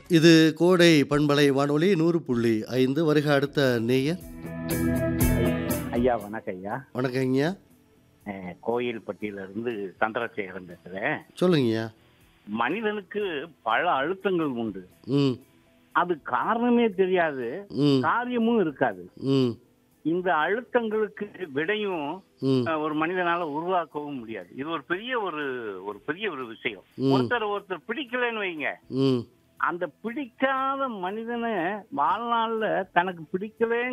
இது கோடை பண்பலை வானொலி நூறு புள்ளி ஐந்து வருக அடுத்த நேயர் ஐயா வணக்கம் ஐயா வணக்கங்கய்யா அஹ், கோயில்பட்டியில இருந்து சந்திரசேகரன் பேசுறேன் சொல்லுங்கய்யா மனிதனுக்கு பல அழுத்தங்கள் உண்டு ம் அது காரணமே தெரியாது ம் காரியமும் இருக்காது ம் இந்த அழுத்தங்களுக்கு விடையும் ம் அஹ், ஒரு மனிதனால உருவாக்கவும் முடியாது இது ஒரு பெரிய ஒரு ஒரு பெரிய ஒரு விஷயம் ம். ஒருத்தர் ஒருத்தர் பிடிக்கலன்னு வைங்க ம் அந்த பிடிக்காத மனிதனை வாழ்நாள்ல தனக்கு பிடிக்கலே